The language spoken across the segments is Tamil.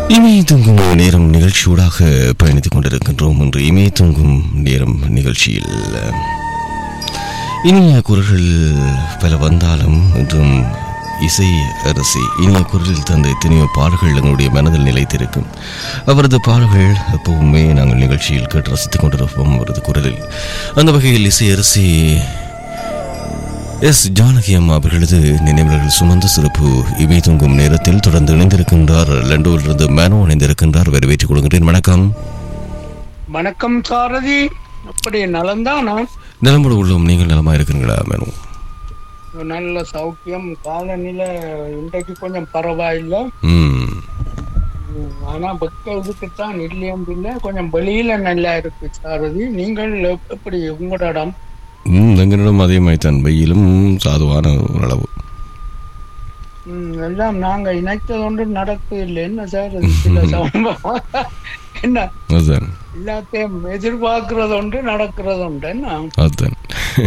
இமய தூங்கும் நேரம் நிகழ்ச்சியூடாக பயணித்துக் கொண்டிருக்கின்றோம் என்று இமய தூங்கும் நேரம் நிகழ்ச்சியில் இனிய குரல்கள் பல வந்தாலும் இன்றும் இசை அரசி இனிய குரலில் தந்த எத்தனையோ பாடல்கள் எங்களுடைய மனதில் நிலைத்திருக்கும் அவரது பாடல்கள் எப்பவுமே நாங்கள் நிகழ்ச்சியில் கேட்டு ரசித்துக் கொண்டிருப்போம் அவரது குரலில் அந்த வகையில் இசை அரசி எஸ் ஜானகி அம்மா அவர்களது நினைவுகள் சுமந்த சிறப்பு இமை தூங்கும் நேரத்தில் தொடர்ந்து இணைந்திருக்கின்றார் லண்டோவிலிருந்து மேனோ இணைந்திருக்கின்றார் வரவேற்றுக் கொள்கின்றேன் வணக்கம் வணக்கம் சாரதி அப்படி நலந்தானா நிலம்படு உள்ளோம் நீங்கள் நலமா இருக்கிறீங்களா மேனோ நல்ல சௌக்கியம் காலநிலை இன்றைக்கு கொஞ்சம் பரவாயில்லை ம் உம், ஆனா பக்க இதுக்குத்தான் இல்லையும் இல்லை கொஞ்சம் வெளியில நல்லா இருக்கு சாரதி நீங்கள் எப்- எப்படி உங்களோட இடம் ம் எங்களிடம் அதே மாதிரி தான் வெயிலும் சாதுவான ஓரளவு உம், எல்லாம் நாங்க இணைத்தது ஒன்று நடக்கு இல்லை என்ன சார் இது சில சம்பவம் என்ன அதுதான் எல்லாத்தையும் எதிர்பார்க்கறது ஒன்று நடக்கிறது உண்டு என்ன அதுதான்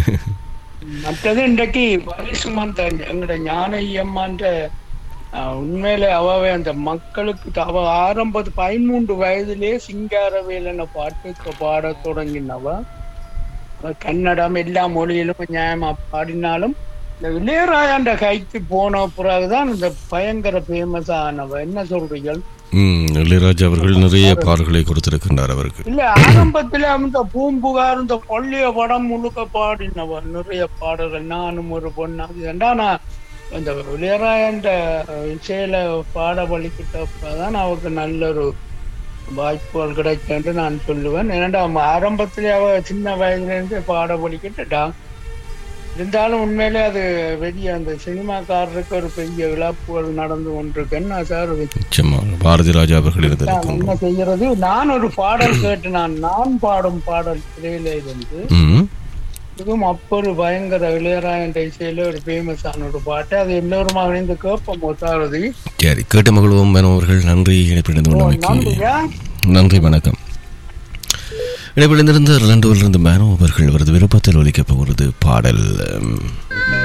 மற்றது இன்றைக்கு பரிசுமந்த எங்கட ஞான ஐயம்மான்ற அஹ், உண்மையில அவவே அந்த மக்களுக்கு த- அவ ஆரம்பத்து பதிமூன்று வயதிலே சிங்காரவேலன பாட்டு பாட தொடங்கினவ அவ கன்னடம் எல்லா மொழியிலும் நியாயமா பாடினாலும் இந்த இளையராஜாண்ட கைக்கு போன பிறகுதான் இந்த பயங்கர ஃபேமஸ் ஆனவ என்ன சொல்றீர்கள் ம் இளையராஜா அவர்கள் நிறைய பாடல்களை கொடுத்திருக்கின்றார் அவருக்கு இல்ல ஆரம்பத்துல அந்த பூம்புகார் இந்த பள்ளிய படம் முழுக்க பாடினவ நிறைய பாடல்கள் நானும் ஒரு பொண்ணு அது ஏன்டா நான் அந்த இளையராஜன்ற இசையில பாட வலிக்கிட்டப்பதான் அவருக்கு நல்ல ஒரு வாய்ப்புகள் கிடைக்கும்னு நான் சொல்லுவேன் ஏன்னா ஆரம்பத்திலே அவ சின்ன வயதுல இருந்து பாட வலிக்கிட்டா இருந்தாலும் உண்மையிலே அது பெரிய அந்த சினிமாக்காரருக்கு ஒரு பெரிய இழப்புகள் நடந்து கொண்டிருக்குன்னு நான் சார் நிச்சயமாக பாரதி ராஜா அவர்கள் நான் இருந்திருக்கின்றோம் என்ன செய்யறது நான் ஒரு பாடல் கேட்டு நான் நான் பாடும் பாடல் திரையில இருந்து ம் இதுவும் அப்பொரு பயங்கர இளையராயன் இசையில ஒரு ஃபேமஸ் ஆன ஒரு பாட்டு அது எல்லோருமா இணைந்து கேட்போம் ஒத்தாரதி சரி கேட்டு மகிழ்வோம் மேனோ அவர்கள் நன்றி இணைப்பிணைந்து கொண்டமைக்கு நன்றியா நன்றி வணக்கம் இடைவெளிந்திருந்த லண்டோவிலிருந்து மேனோ அவர்கள் அவரது விருப்பத்தில் ஒலிக்கப் போகிறது பாடல் உம்,